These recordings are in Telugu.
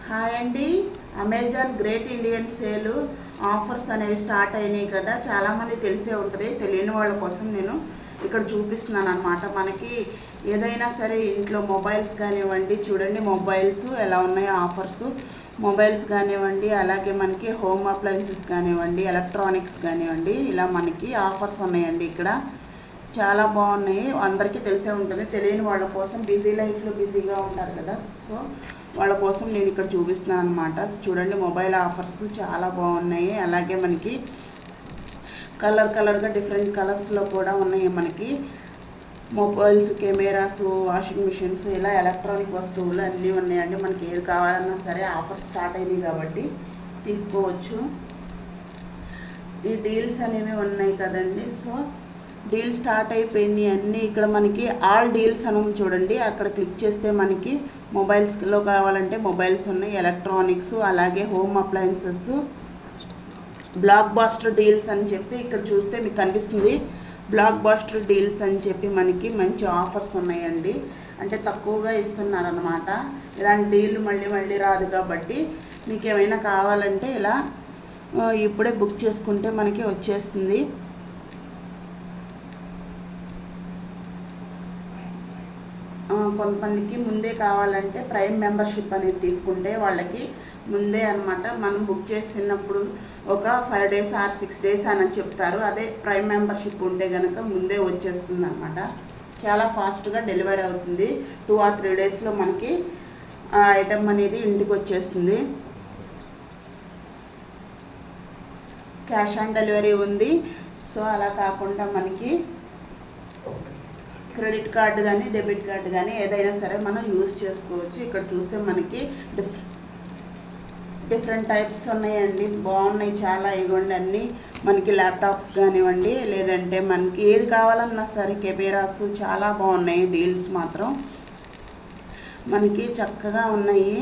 హాయ్ అండి Amazon great Indian sale offers అనేవి స్టార్ట్ అయినాయి కదా చాలామంది తెలిసే ఉంటుంది తెలియని వాళ్ళ కోసం నేను ఇక్కడ చూపిస్తున్నాను అనమాట మనకి ఏదైనా సరే ఇంట్లో మొబైల్స్ కానివ్వండి చూడండి మొబైల్స్ ఎలా ఉన్నాయో ఆఫర్స్ మొబైల్స్ కానివ్వండి అలాగే మనకి హోమ్ అప్లయన్సెస్ కానివ్వండి ఎలక్ట్రానిక్స్ కానివ్వండి ఇలా మనకి ఆఫర్స్ ఉన్నాయండి ఇక్కడ చాలా బాగున్నాయి అందరికీ తెలిసే ఉంటుంది తెలియని వాళ్ళ కోసం బిజీ లైఫ్లో బిజీగా ఉంటారు కదా సో వాళ్ళ కోసం నేను ఇక్కడ చూపిస్తున్నాను అనమాట చూడండి మొబైల్ ఆఫర్స్ చాలా బాగున్నాయి అలాగే మనకి కలర్ కలర్గా డిఫరెంట్ కలర్స్లో కూడా ఉన్నాయి మనకి మొబైల్స్ కెమెరాస్ వాషింగ్ మిషన్స్ ఇలా ఎలక్ట్రానిక్ వస్తువులు అన్నీ ఉన్నాయండి మనకి ఏది కావాలన్నా సరే ఆఫర్ స్టార్ట్ అయినాయి కాబట్టి తీసుకోవచ్చు ఈ డీల్స్ అనేవి ఉన్నాయి కదండి సో డీల్ స్టార్ట్ అయిపోయినాయి అన్నీ ఇక్కడ మనకి ఆల్ డీల్స్ అని ఉంది చూడండి అక్కడ క్లిక్ చేస్తే మనకి మొబైల్స్లో కావాలంటే మొబైల్స్ ఉన్నాయి ఎలక్ట్రానిక్స్ అలాగే home appliances blockbuster deals అని చెప్పి ఇక్కడ చూస్తే మీకు కనిపిస్తుంది బ్లాక్ బాస్టర్ డీల్స్ అని చెప్పి మనకి మంచి ఆఫర్స్ ఉన్నాయండి అంటే తక్కువగా ఇస్తున్నారనమాట ఇలాంటి డీల్ మళ్ళీ మళ్ళీ రాదు కాబట్టి మీకు ఏమైనా కావాలంటే ఇలా ఆ, ఇప్పుడే బుక్ చేసుకుంటే మనకి వచ్చేస్తుంది ఆ, కొంతమందికి ముందే కావాలంటే ప్రైమ్ మెంబర్షిప్ అనేది తీసుకుంటే వాళ్ళకి ముందే అన్నమాట మనం బుక్ చేసినప్పుడు ఒక five days or six days అని చెప్తారు అదే ప్రైమ్ మెంబర్షిప్ ఉంటే కనుక ముందే వచ్చేస్తుంది అనమాట చాలా ఫాస్ట్గా డెలివరీ అవుతుంది టూ ఆర్ త్రీ డేస్లో మనకి ఆ ఐటమ్ అనేది ఇంటికి వచ్చేస్తుంది క్యాష్ ఆన్ డెలివరీ ఉంది సో అలా కాకుండా మనకి క్రెడిట్ కార్డు కానీ డెబిట్ కార్డు కానీ ఏదైనా సరే మనం యూజ్ చేసుకోవచ్చు ఇక్కడ చూస్తే మనకి డిఫ్ డిఫరెంట్ టైప్స్ ఉన్నాయండి బాగున్నాయి చాలా ఇవ్వండి అన్నీ మనకి ల్యాప్టాప్స్ కానివ్వండి లేదంటే మనకి ఏది కావాలన్నా సరే కెమెరాస్ చాలా బాగున్నాయి డీల్స్ మాత్రం మనకి చక్కగా ఉన్నాయి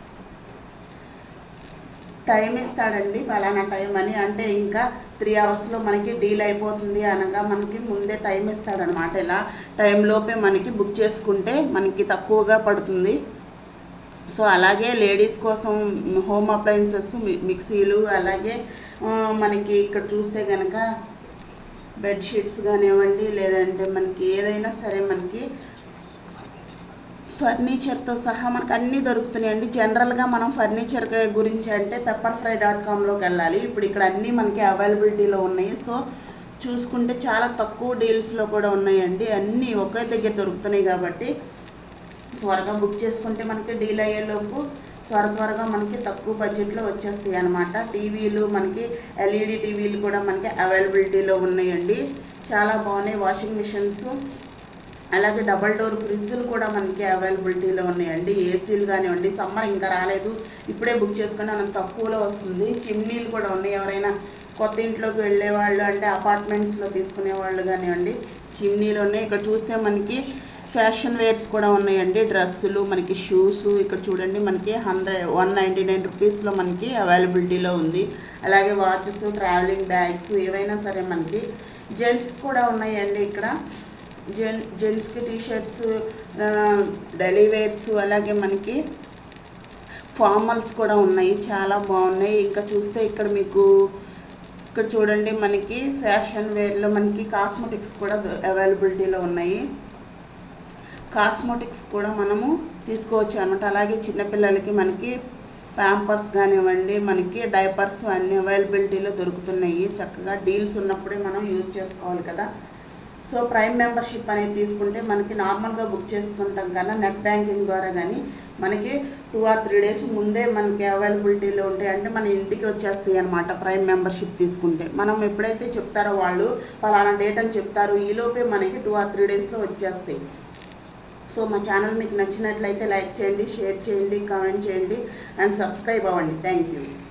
టైం ఇస్తాడండి ఫలానా టైం అని అంటే ఇంకా త్రీ అవర్స్లో మనకి డీల్ అయిపోతుంది అనగా మనకి ముందే టైం ఇస్తాడనమాట ఇలా టైంలోపే మనకి బుక్ చేసుకుంటే మనకి తక్కువగా పడుతుంది సో అలాగే లేడీస్ కోసం హోమ్ అప్లయన్సెస్ మిక్సీలు అలాగే ఆ, మనకి ఇక్కడ చూస్తే కనుక బెడ్షీట్స్ కానివ్వండి లేదంటే మనకి ఏదైనా సరే మనకి ఫర్నిచర్తో సహా మనకు అన్నీ దొరుకుతున్నాయండి జనరల్గా మనం ఫర్నిచర్ గురించి అంటే పెప్పర్ ఫ్రై డాట్ కామ్లోకి వెళ్ళాలి ఇప్పుడు ఇక్కడ అన్నీ మనకి అవైలబిలిటీలో ఉన్నాయి సో చూసుకుంటే చాలా తక్కువ డీల్స్లో కూడా ఉన్నాయండి అన్నీ ఒకే దగ్గర దొరుకుతున్నాయి కాబట్టి త్వరగా బుక్ చేసుకుంటే మనకి డీల్ అయ్యేలోపు త్వర త్వరగా మనకి తక్కువ బడ్జెట్లో వచ్చేస్తాయి అనమాట టీవీలు మనకి ఎల్ఈడి టీవీలు కూడా మనకి అవైలబిలిటీలో ఉన్నాయండి చాలా బాగున్నాయి వాషింగ్ మిషన్స్ అలాగే డబల్ డోర్ ఫ్రిడ్జ్లు కూడా మనకి అవైలబిలిటీలో ఉన్నాయండి ఏసీలు కానివ్వండి సమ్మర్ ఇంకా రాలేదు ఇప్పుడే బుక్ చేసుకుంటే మనం తక్కువలో వస్తుంది చిమ్నీలు కూడా ఉన్నాయి ఎవరైనా కొత్త ఇంట్లోకి వెళ్ళే వాళ్ళు అంటే అపార్ట్మెంట్స్లో తీసుకునే వాళ్ళు కానివ్వండి చిమ్నీలు ఉన్నాయి ఇక్కడ చూస్తే మనకి ఫ్యాషన్ వేర్స్ కూడా ఉన్నాయండి డ్రెస్సులు మనకి షూస్ ఇక్కడ చూడండి మనకి హండ్రెడ్ వన్ నైంటీ నైన్ రూపీస్లో మనకి అవైలబిలిటీలో ఉంది అలాగే వాచెస్ ట్రావెలింగ్ బ్యాగ్స్ ఏవైనా సరే మనకి జెంట్స్ కూడా ఉన్నాయండి ఇక్కడ జెన్ జెంట్స్కి టీ షర్ట్స్ డైలీ వేర్స్ అలాగే మనకి ఫార్మల్స్ కూడా ఉన్నాయి చాలా బాగున్నాయి ఇంకా చూస్తే ఇక్కడ మీకు ఇక్కడ చూడండి మనకి ఫ్యాషన్ వేర్లో మనకి కాస్మెటిక్స్ కూడా అవైలబిలిటీలో ఉన్నాయి కాస్మెటిక్స్ కూడా మనము తీసుకోవచ్చు అనమాట అలాగే చిన్నపిల్లలకి మనకి ప్యాంపర్స్ కానివ్వండి మనకి డైపర్స్ అన్ని అవైలబిలిటీలో దొరుకుతున్నాయి చక్కగా డీల్స్ ఉన్నప్పుడే మనం యూజ్ చేసుకోవాలి కదా సో ప్రైమ్ మెంబర్షిప్ అనేది తీసుకుంటే మనకి నార్మల్గా బుక్ చేసుకుంటాం కన్నా నెట్ బ్యాంకింగ్ ద్వారా కానీ మనకి టూ ఆర్ త్రీ డేస్ ముందే మనకి అవైలబిలిటీలో ఉంటాయి అంటే మన ఇంటికి వచ్చేస్తాయి అనమాట ప్రైమ్ మెంబర్షిప్ తీసుకుంటే మనం ఎప్పుడైతే చెప్తారో వాళ్ళు ఫలానా డేట్ అని చెప్తారు ఈలోపే మనకి టూ ఆర్ త్రీ డేస్లో వచ్చేస్తాయి సో మా ఛానల్ మీకు నచ్చినట్లయితే లైక్ చేయండి షేర్ చేయండి కామెంట్ చేయండి అండ్ సబ్స్క్రైబ్ అవ్వండి థ్యాంక్ యూ